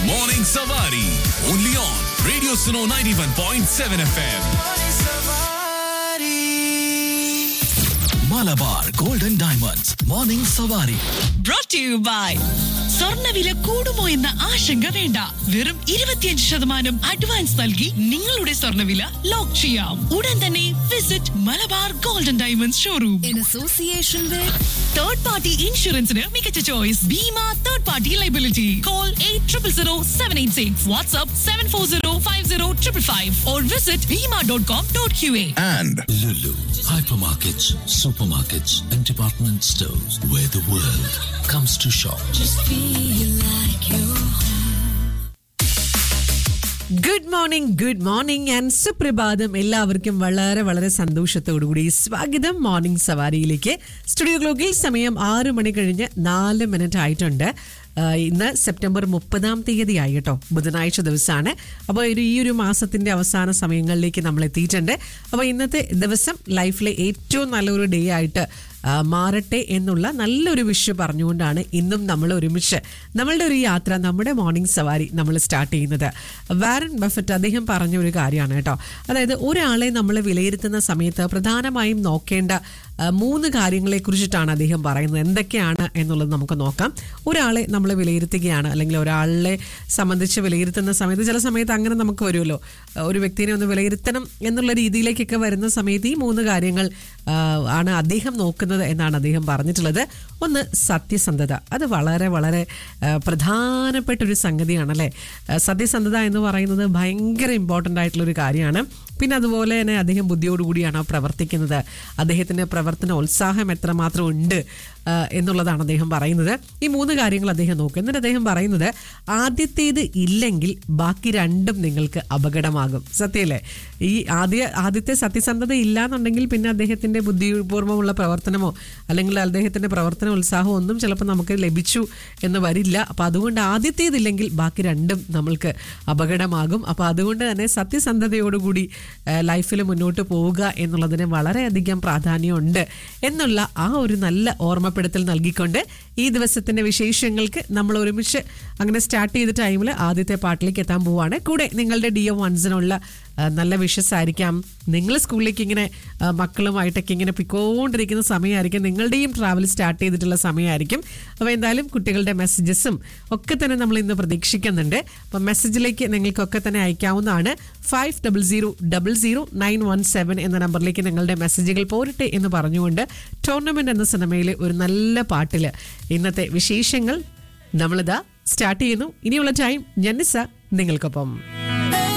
Morning Savari. Only on Radio Suno 91.7 FM. Malabar Golden Diamonds. Morning Savari. brought to you by സ്വർണ്ണവില കൂടുമോ എന്ന ആശങ്ക വേണ്ട വെറും ഇരുപത്തിയഞ്ച് ശതമാനം അഡ്വാൻസ് നൽകി നിങ്ങളുടെ സ്വർണ്ണവില ലോക്ക് ചെയ്യാം ഉടൻ തന്നെ visit Malabar golden diamonds showroom in association with third party ഇൻഷുറൻസിന് മികച്ച choice Bima third party liability call eight triple zero seven eight six WhatsApp seven four zero five zero triple five or visit Bima dot com dot Q A And Lulu, hypermarkets, supermarkets, and department stores where the world comes to shop. feel like you good morning good morning and സുപ്രഭാതം എല്ലാവർക്കും വളരെ വളരെ സന്തോഷത്തോടുകൂടി സ്വാഗതം morning സവാരിയിലേക്ക് studio ക്ലോക്കിൽ സമയം ആറ് മണി കഴിഞ്ഞ് നാല് മിനിറ്റ് ആയിട്ടുണ്ട് ആ, ഇന്ന് സെപ്റ്റംബർ മുപ്പതാം തീയതി ആയി കേട്ടോ ബുധനാഴ്ച ദിവസമാണ് അപ്പോൾ ഒരു ഈ ഒരു മാസത്തിന്റെ അവസാന സമയങ്ങളിലേക്ക് നമ്മൾ എത്തിയിട്ടുണ്ട് അപ്പോൾ ഇന്നത്തെ ദിവസം ലൈഫിലെ ഏറ്റവും നല്ലൊരു ഡേ ആയിട്ട് ആ, മാറട്ടെ എന്നുള്ള നല്ലൊരു വിഷ് പറഞ്ഞുകൊണ്ടാണ് ഇന്നും നമ്മൾ ഒരുമിച്ച് നമ്മളുടെ ഒരു യാത്ര നമ്മുടെ മോർണിംഗ് സവാരി നമ്മൾ സ്റ്റാർട്ട് ചെയ്യുന്നത് വാരൻ ബഫറ്റ് അദ്ദേഹം പറഞ്ഞ ഒരു കാര്യമാണ് കേട്ടോ അതായത് ഒരാളെ നമ്മൾ വിലയിരുത്തുന്ന സമയത്ത് പ്രധാനമായും നോക്കേണ്ട ആ, മൂന്ന് കാര്യങ്ങളെ കുറിച്ചിട്ടാണ് അദ്ദേഹം പറയുന്നത് എന്തൊക്കെയാണ് എന്നുള്ളത് നമുക്ക് നോക്കാം ഒരാളെ നമ്മൾ വിലയിരുത്തുകയാണ് അല്ലെങ്കിൽ ഒരാളെ സംബന്ധിച്ച് വിലയിരുത്തുന്ന സമയത്ത് ചില സമയത്ത് അങ്ങനെ നമുക്ക് വരുമല്ലോ ആ, ഒരു വ്യക്തിനെ ഒന്ന് വിലയിരുത്തണം എന്നുള്ള രീതിയിലേക്കൊക്കെ വരുന്ന സമയത്ത് ഈ മൂന്ന് കാര്യങ്ങൾ ആ, ആണ് അദ്ദേഹം നോക്കുന്നത് എന്നാണ് അദ്ദേഹം പറഞ്ഞിട്ടുള്ളത് ഒന്ന് സത്യസന്ധത അത് വളരെ വളരെ ആ, പ്രധാനപ്പെട്ട ഒരു സംഗതിയാണല്ലേ ആ, സത്യസന്ധത എന്ന് പറയുന്നത് ഭയങ്കര ഇമ്പോർട്ടൻ്റ് ആയിട്ടുള്ള ഒരു കാര്യമാണ് പിന്നെ അതുപോലെ തന്നെ അദ്ദേഹം ബുദ്ധിയോടുകൂടിയാണ് പ്രവർത്തിക്കുന്നത് അദ്ദേഹത്തിൻ്റെ പ്രവർത്തന ഉത്സാഹം എത്രമാത്രം ഉണ്ട് ആ, എന്നുള്ളതാണ് അദ്ദേഹം പറയുന്നത് ഈ മൂന്ന് കാര്യങ്ങൾ അദ്ദേഹം നോക്കും എന്നിട്ട് അദ്ദേഹം പറയുന്നത് ആദ്യത്തേത് ഇല്ലെങ്കിൽ ബാക്കി രണ്ടും നിങ്ങൾക്ക് അപകടമാകും സത്യമല്ലേ ഈ ആദ്യ ആദ്യത്തെ സത്യസന്ധത ഇല്ല എന്നുണ്ടെങ്കിൽ പിന്നെ അദ്ദേഹത്തിന്റെ ബുദ്ധിപൂർവ്വമുള്ള പ്രവർത്തനമോ അല്ലെങ്കിൽ അദ്ദേഹത്തിന്റെ പ്രവർത്തന ഉത്സാഹമോ ഒന്നും ചിലപ്പോൾ നമുക്ക് ലഭിച്ചു എന്ന് വരില്ല അപ്പോൾ അതുകൊണ്ട് ആദ്യത്തേതില്ലെങ്കിൽ ബാക്കി രണ്ടും നമ്മൾക്ക് അപകടമാകും അപ്പോൾ അതുകൊണ്ട് തന്നെ സത്യസന്ധതയോടുകൂടി ലൈഫിൽ മുന്നോട്ട് പോവുക എന്നുള്ളതിന് വളരെയധികം പ്രാധാന്യമുണ്ട് എന്നുള്ള ആ ഒരു നല്ല ഓർമ്മപ്പെടുത്തൽ നൽകിക്കൊണ്ട് ഈ ദിവസത്തിന്റെ വിശേഷങ്ങൾക്ക് നമ്മൾ ഒരുമിച്ച് അങ്ങനെ സ്റ്റാർട്ട് ചെയ്ത ടൈമിൽ ആദ്യത്തെ പാട്ടിലേക്ക് എത്താൻ പോവാണ് കൂടെ നിങ്ങളുടെ ഡി എം വൺസിനുള്ള ആ, നല്ല വിഷസ് ആയിരിക്കാം നിങ്ങൾ സ്കൂളിലേക്ക് ഇങ്ങനെ ആ, മക്കളുമായിട്ടൊക്കെ ഇങ്ങനെ പിക്കോണ്ടിരിക്കുന്ന സമയമായിരിക്കും നിങ്ങളുടെയും ട്രാവൽ സ്റ്റാർട്ട് ചെയ്തിട്ടുള്ള സമയമായിരിക്കും അപ്പോൾ എന്തായാലും കുട്ടികളുടെ മെസ്സേജസും ഒക്കെ തന്നെ നമ്മൾ ഇന്ന് പ്രതീക്ഷിക്കുന്നുണ്ട് അപ്പം മെസ്സേജിലേക്ക് നിങ്ങൾക്കൊക്കെ തന്നെ അയക്കാവുന്നതാണ് five double zero double zero nine one seven എന്ന നമ്പറിലേക്ക് നിങ്ങളുടെ മെസ്സേജുകൾ പോരട്ടെ എന്ന് പറഞ്ഞുകൊണ്ട് ടൂർണമെന്റ് എന്ന സിനിമയിലെ ഒരു നല്ല പാട്ടിൽ ഇന്നത്തെ വിശേഷങ്ങൾ നമ്മളിതാ സ്റ്റാർട്ട് ചെയ്യുന്നു ഇനിയുള്ള ടൈം ജന്നിസ നിങ്ങൾക്കൊപ്പം